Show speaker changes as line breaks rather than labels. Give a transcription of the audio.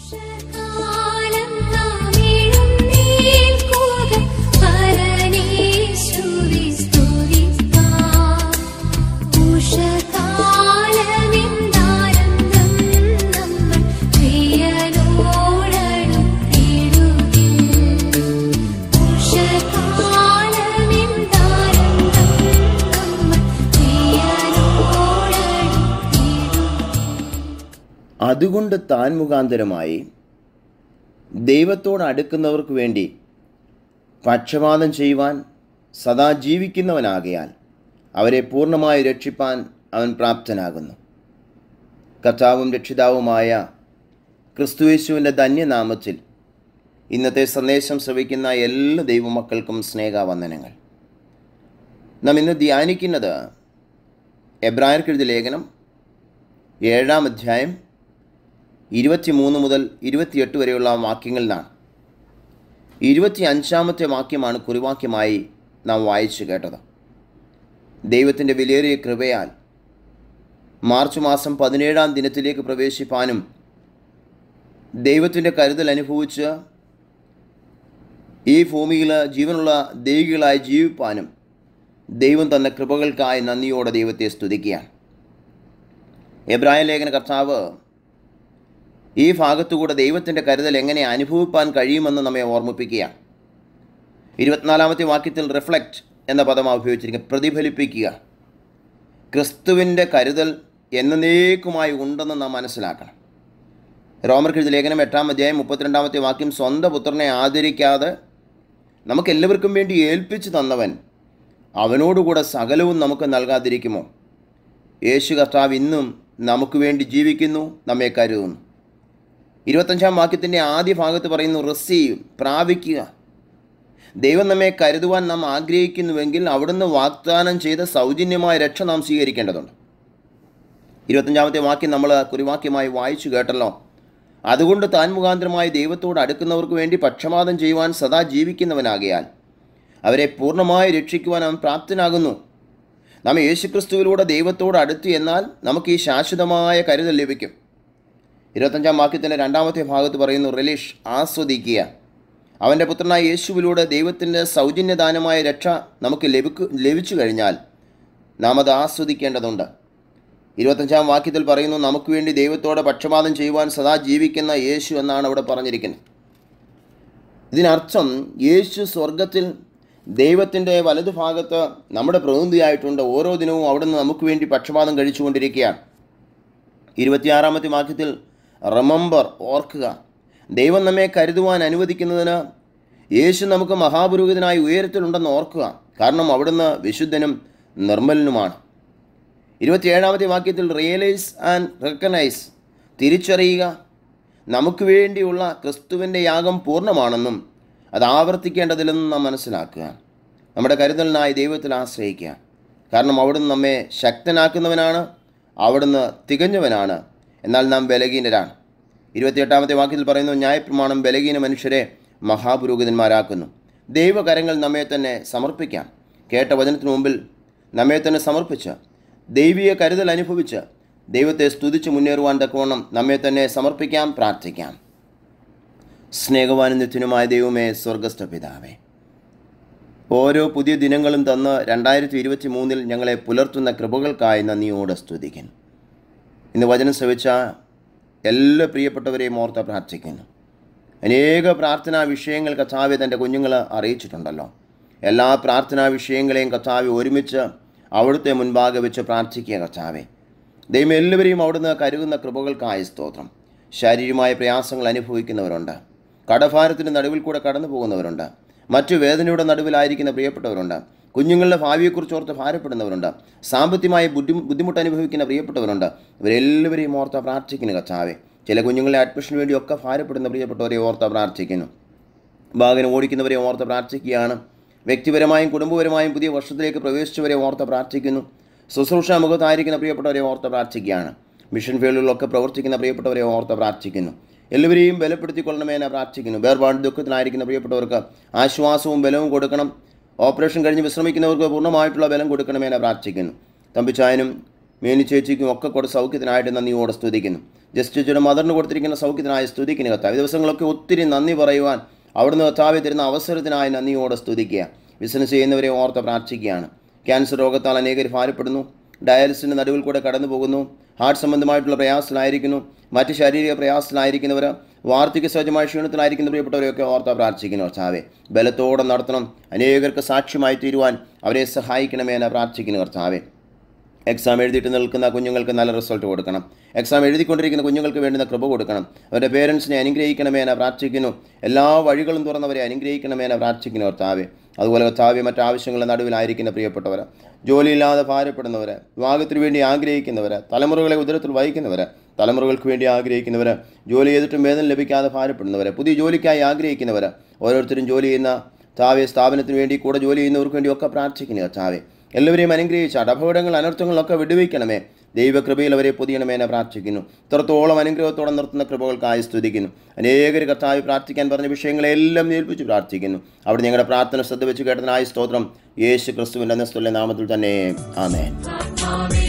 ഉഷകാലം നാമേഴും നീൽക്കുക പരനേശുവെ സ്തുതിക്കാം ഉഷകാലമെന്താനന്ദം നമ്മൾ പ്രിയനോടടുത്തിടുകിൽ ഉഷകാലമെന്താനന്ദം നമ്മൾ പ്രിയനോടടുത്തിടുകിൽ
അതുകൊണ്ട് താൻ മുഖാന്തരമായി ദൈവത്തോട് അടുക്കുന്നവർക്ക് വേണ്ടി പക്ഷപാതം ചെയ്യുവാൻ സദാ ജീവിക്കുന്നവനാകയാൽ അവരെ പൂർണ്ണമായി രക്ഷിപ്പാൻ അവൻ പ്രാപ്തനാകുന്നു കർത്താവും രക്ഷിതാവുമായ ക്രിസ്തുയേശുവിൻ്റെ ധന്യനാമത്തിൽ ഇന്നത്തെ സന്ദേശം ശ്രവിക്കുന്ന എല്ലാ ദൈവമക്കൾക്കും സ്നേഹവന്ദനങ്ങൾ നാം ഇന്ന് ധ്യാനിക്കുന്നത് എബ്രായർക്കെഴുതിയ ലേഖനം ഏഴാം അധ്യായം ഇരുപത്തിമൂന്ന് മുതൽ ഇരുപത്തിയെട്ട് വരെയുള്ള വാക്യങ്ങളിലാണ് ഇരുപത്തി അഞ്ചാമത്തെ വാക്യമാണ് കുറിവാക്യമായി നാം വായിച്ചു കേട്ടത് ദൈവത്തിൻ്റെ വിലയേറിയ കൃപയാൽ മാർച്ച് മാസം പതിനേഴാം ദിനത്തിലേക്ക് പ്രവേശിപ്പാനും ദൈവത്തിൻ്റെ കരുതൽ അനുഭവിച്ച് ഈ ഭൂമിയിൽ ജീവനുള്ള ദൈവികളായി ജീവിപ്പാനും ദൈവം തന്ന കൃപകൾക്കായി നന്ദിയോടെ ദൈവത്തെ സ്തുതിക്കുകയാണ് എബ്രായ ലേഖന കർത്താവ് ഈ ഭാഗത്തുകൂടെ ദൈവത്തിൻ്റെ കരുതൽ എങ്ങനെ അനുഭവിപ്പാൻ കഴിയുമെന്ന് നമ്മെ ഓർമ്മിപ്പിക്കുകയാണ് ഇരുപത്തിനാലാമത്തെ വാക്യത്തിൽ റിഫ്ലക്റ്റ് എന്ന പദമാണ് ഉപയോഗിച്ചിരിക്കുന്നത് പ്രതിഫലിപ്പിക്കുക ക്രിസ്തുവിൻ്റെ കരുതൽ എന്നേക്കുമായി ഉണ്ടെന്ന് നാം മനസ്സിലാക്കണം റോമർക്കെഴുതി ലേഖനം എട്ടാം അധ്യായം മുപ്പത്തിരണ്ടാമത്തെ വാക്യം സ്വന്തം പുത്രനെ ആദരിക്കാതെ നമുക്ക് എല്ലാവർക്കും വേണ്ടി ഏൽപ്പിച്ചു തന്നവൻ അവനോടുകൂടെ സകലവും നമുക്ക് നൽകാതിരിക്കുമോ യേശു കർത്താവ് ഇന്നും നമുക്ക് വേണ്ടി ജീവിക്കുന്നു നമ്മെ കരുതുന്നു ഇരുപത്തഞ്ചാം വാക്യത്തിൻ്റെ ആദ്യ ഭാഗത്ത് പറയുന്നു റിസീവ് പ്രാപിക്കുക ദൈവം നമ്മെ കരുതുവാൻ നാം ആഗ്രഹിക്കുന്നുവെങ്കിൽ അവിടുന്ന് വാഗ്ദാനം ചെയ്ത സൗജന്യമായ രക്ഷ നാം സ്വീകരിക്കേണ്ടതുണ്ട് ഇരുപത്തഞ്ചാമത്തെ വാക്യം നമ്മൾ കുറിവാക്യമായി വായിച്ചു കേട്ടല്ലോ അതുകൊണ്ട് താൻ മുഖാന്തരമായി ദൈവത്തോട് അടുക്കുന്നവർക്ക് വേണ്ടി പക്ഷപാതം ചെയ്യുവാൻ സദാ ജീവിക്കുന്നവനാകിയാൽ അവരെ പൂർണ്ണമായി രക്ഷിക്കുവാൻ അവൻ പ്രാപ്തനാകുന്നു നാം യേശുക്രിസ്തുവിലൂടെ ദൈവത്തോട് അടുത്തു എന്നാൽ നമുക്ക് ഈ ശാശ്വതമായ കരുതൽ ലഭിക്കും ഇരുപത്തഞ്ചാം വാക്യത്തിൻ്റെ രണ്ടാമത്തെ ഭാഗത്ത് പറയുന്നു റിലീഷ് ആസ്വദിക്കുക അവൻ്റെ പുത്രനായ യേശുവിലൂടെ ദൈവത്തിൻ്റെ സൗജന്യദാനമായ രക്ഷ നമുക്ക് ലഭിക്കു ലഭിച്ചു കഴിഞ്ഞാൽ നാം അത് ആസ്വദിക്കേണ്ടതുണ്ട് ഇരുപത്തഞ്ചാം വാക്യത്തിൽ പറയുന്നു നമുക്ക് വേണ്ടി ദൈവത്തോടെ പക്ഷപാതം ചെയ്യുവാൻ സദാ ജീവിക്കുന്ന യേശു എന്നാണ് അവിടെ പറഞ്ഞിരിക്കുന്നത് ഇതിനർത്ഥം യേശു സ്വർഗത്തിൽ ദൈവത്തിൻ്റെ വലതുഭാഗത്ത് നമ്മുടെ പ്രതിനിധിയായിട്ടുണ്ട് ഓരോ ദിനവും അവിടുന്ന് നമുക്ക് വേണ്ടി പക്ഷപാതം കഴിച്ചുകൊണ്ടിരിക്കുകയാണ് ഇരുപത്തിയാറാമത്തെ വാക്യത്തിൽ റിമംബർ ഓർക്കുക ദൈവം നമ്മെ കരുതുവാൻ അനുവദിക്കുന്നതിന് യേശു നമുക്ക് മഹാപുരോഹിതനായി ഉയരത്തിലുണ്ടെന്ന് ഓർക്കുക കാരണം അവിടുന്ന് വിശുദ്ധനും നിർമ്മലനുമാണ് ഇരുപത്തിയേഴാമത്തെ വാക്യത്തിൽ റിയലൈസ് ആൻഡ് റെക്കഗ്നൈസ് തിരിച്ചറിയുക നമുക്ക് വേണ്ടിയുള്ള ക്രിസ്തുവിൻ്റെ യാഗം പൂർണ്ണമാണെന്നും അത് ആവർത്തിക്കേണ്ടതില്ലെന്നും നാം മനസ്സിലാക്കുക നമ്മുടെ കരുതലിനായി ദൈവത്തിൽ ആശ്രയിക്കുക കാരണം അവിടുന്ന് നമ്മെ ശക്തനാക്കുന്നവനാണ് അവിടുന്ന് തികഞ്ഞവനാണ് എന്നാൽ നാം ബലഹീനരാണ് ഇരുപത്തിയെട്ടാമത്തെ വാക്യത്തിൽ പറയുന്നു ന്യായപ്രമാണം ബലഹീന മനുഷ്യരെ മഹാപുരോഹിതന്മാരാക്കുന്നു ദൈവകരങ്ങൾ നമ്മെ തന്നെ സമർപ്പിക്കാം കേട്ട വചനത്തിനു മുമ്പിൽ നമ്മെ തന്നെ സമർപ്പിച്ച് ദൈവിക കരുതൽ അനുഭവിച്ച് ദൈവത്തെ സ്തുതിച്ച് മുന്നേറുവാൻ തക്കവണ്ണം നമ്മെ തന്നെ സമർപ്പിക്കാം പ്രാർത്ഥിക്കാം സ്നേഹവാനും നിത്യനുമായ ദൈവമേ സ്വർഗസ്ഥ പിതാവേ ഓരോ പുതിയ ദിനങ്ങളും തന്ന് രണ്ടായിരത്തി ഇരുപത്തി മൂന്നിൽ ഞങ്ങളെ പുലർത്തുന്ന കൃപകൾക്കായി നന്ദിയോടെ സ്തുതിക്കുന്നു ഇന്ന് വചനം ശ്രവിച്ച എല്ലാ പ്രിയപ്പെട്ടവരെയും ഓർത്ത് പ്രാർത്ഥിക്കുന്നു അനേക പ്രാർത്ഥനാ വിഷയങ്ങൾ കഥാവെ തൻ്റെ കുഞ്ഞുങ്ങൾ അറിയിച്ചിട്ടുണ്ടല്ലോ എല്ലാ പ്രാർത്ഥനാ വിഷയങ്ങളെയും കഥാവെ ഒരുമിച്ച് അവിടുത്തെ മുൻപാകെ വെച്ച് പ്രാർത്ഥിക്കുക കഥാവെ ദൈവം എല്ലാവരെയും അവിടുന്ന് കരുതുന്ന കൃപകൾക്കായ സ്തോത്രം ശാരീരികമായ പ്രയാസങ്ങൾ അനുഭവിക്കുന്നവരുണ്ട് കടഭാരത്തിൻ്റെ നടുവിൽ കൂടെ കടന്നു പോകുന്നവരുണ്ട് മറ്റു വേദനയുടെ നടുവിലായിരിക്കുന്ന പ്രിയപ്പെട്ടവരുണ്ട് കുഞ്ഞുങ്ങളുടെ ഭാവിയെക്കുറിച്ച് ഓർത്ത് ഭാരപ്പെടുന്നവരുണ്ട് സാമ്പത്തികമായ ബുദ്ധി ബുദ്ധിമുട്ട് അനുഭവിക്കുന്ന പ്രിയപ്പെട്ടവരുണ്ട് ഇവരെല്ലാവരെയും ഓർത്ത് പ്രാർത്ഥിക്കുന്നു കച്ചാവെ ചില കുഞ്ഞുങ്ങളെ അഡ്മിഷന് വേണ്ടിയൊക്കെ ഭാരപ്പെടുന്ന പ്രിയപ്പെട്ടവരെ ഓർത്ത് പ്രാർത്ഥിക്കുന്നു വാഹനം ഓടിക്കുന്നവരെ ഓർത്ത് പ്രാർത്ഥിക്കുകയാണ് വ്യക്തിപരമായും കുടുംബപരമായും പുതിയ വർഷത്തിലേക്ക് പ്രവേശിച്ചവരെ ഓർത്ത് പ്രാർത്ഥിക്കുന്നു ശുശ്രൂഷ മുഖത്തായിരിക്കുന്ന പ്രിയപ്പെട്ടവരെ ഓർത്ത് പ്രാർത്ഥിക്കുകയാണ് മിഷൻ ഫീൽഡുകളിലൊക്കെ പ്രവർത്തിക്കുന്ന പ്രിയപ്പെട്ടവരെ ഓർത്ത് പ്രാർത്ഥിക്കുന്നു എല്ലാവരെയും ബലപ്പെടുത്തിക്കൊള്ളണമെന്ന് പ്രാർത്ഥിക്കുന്നു വേർപാട് ദുഃഖത്തിലായിരിക്കുന്ന പ്രിയപ്പെട്ടവർക്ക് ആശ്വാസവും ബലവും കൊടുക്കണം ഓപ്പറേഷൻ കഴിഞ്ഞ് വിശ്രമിക്കുന്നവർക്ക് പൂർണ്ണമായിട്ടുള്ള ബലം കൊടുക്കണമെന്ന് പ്രാർത്ഥിക്കുന്നു തമ്പിച്ചായനും മേനി ചേച്ചിക്കും ഒക്കെ കൊടുത്ത സൗഖ്യത്തിനായിട്ട് നന്ദിയോടെ സ്തുതിക്കുന്നു ജസ്റ്റ് ചേച്ചിയുടെ മദറിന് കൊടുത്തിരിക്കുന്ന സൗഖ്യത്തിനായി സ്തുതിക്കുന്നു കർത്താവ് ഈ ദിവസങ്ങളൊക്കെ ഒത്തിരി നന്ദി പറയുവാൻ അവിടുന്ന് കർത്താവ് തരുന്ന അവസരത്തിനായി നന്ദിയോടെ സ്തുതിക്കുക ബിസിനസ് ചെയ്യുന്നവരെ ഓർത്ത് പ്രാർത്ഥിക്കുകയാണ് ക്യാൻസർ രോഗത്താൽ അനേകർ ഭാരപ്പെടുന്നു ഡയാലിസിൻ്റെ നടുവിൽ കൂടെ കടന്നു പോകുന്നു ഹാർട്ട് സംബന്ധമായിട്ടുള്ള പ്രയാസത്തിലായിരിക്കുന്നു മറ്റ് ശാരീരിക പ്രയാസത്തിലായിരിക്കുന്നവർ വാർദ്ധക്യ സഹജമായ ക്ഷീണത്തിലായിരിക്കുന്ന പ്രിയപ്പെട്ടവരെയൊക്കെ ഓർത്ത പ്രാർത്ഥിക്കുന്നു കർത്താവെ ബലത്തോടെ നടത്തണം അനേകർക്ക് സാക്ഷ്യമായി തീരുവാൻ അവരെ സഹായിക്കണമേ എന്ന് പ്രാർത്ഥിക്കുന്നു കർത്താവെ എക്സാം എഴുതിയിട്ട് നിൽക്കുന്ന കുഞ്ഞുങ്ങൾക്ക് നല്ല റിസൾട്ട് കൊടുക്കണം എക്സാം എഴുതിക്കൊണ്ടിരിക്കുന്ന കുഞ്ഞുങ്ങൾക്ക് വേണ്ടുന്ന കൃപ കൊടുക്കണം അവരുടെ പേരൻസിനെ അനുഗ്രഹിക്കണമേ എന്ന് പ്രാർത്ഥിക്കുന്നു എല്ലാ വഴികളും തുറന്നവരെ അനുഗ്രഹിക്കണമേ എന്ന് പ്രാർത്ഥിക്കുന്നു കർത്താവെ അതുപോലെ കർത്താവെ മറ്റാവശ്യങ്ങളുടെ നടുവിലായിരിക്കുന്ന പ്രിയപ്പെട്ടവർ ജോലിയില്ലാതെ ഭാരപ്പെടുന്നവർ വിവാഹത്തിന് വേണ്ടി ആഗ്രഹിക്കുന്നവർ തലമുറകളെ ഉദരത്തിൽ വഹിക്കുന്നവർ തലമുറകൾക്ക് വേണ്ടി ആഗ്രഹിക്കുന്നവർ ജോലി ചെയ്തിട്ടും വേതനം ലഭിക്കാതെ ഭാരപ്പെടുന്നവർ പുതിയ ജോലിക്കായി ആഗ്രഹിക്കുന്നവർ ഓരോരുത്തരും ജോലി ചെയ്യുന്ന താവെ സ്ഥാപനത്തിന് വേണ്ടി കൂടെ ജോലി ചെയ്യുന്നവർക്ക് വേണ്ടിയൊക്കെ പ്രാർത്ഥിക്കുന്നു കർത്താവെ എല്ലാവരെയും അനുഗ്രഹിച്ചാട്ട് അപകടങ്ങൾ അനർത്ഥങ്ങളൊക്കെ വിടുവിക്കണമേ ദൈവകൃപയിൽ അവരെ പൊതിയണമേ എന്ന് പ്രാർത്ഥിക്കുന്നു ഇത്രത്തോളം അനുഗ്രഹത്തോടെ നിർത്തുന്ന കൃപകൾക്കായി സ്തുതിക്കുന്നു അനേകർ കർത്താവ് പ്രാർത്ഥിക്കാൻ പറഞ്ഞ വിഷയങ്ങളെല്ലാം ഏൽപ്പിച്ച് പ്രാർത്ഥിക്കുന്നു അവിടെ ഞങ്ങളുടെ പ്രാർത്ഥന ശ്രദ്ധ വെച്ച് കേട്ടതിനായി സ്തോത്രം യേശു ക്രിസ്തുവിൻ്റെ അന്നസ്തുല്യ നാമത്തിൽ തന്നെ ആമേൻ
ആത്മാവേ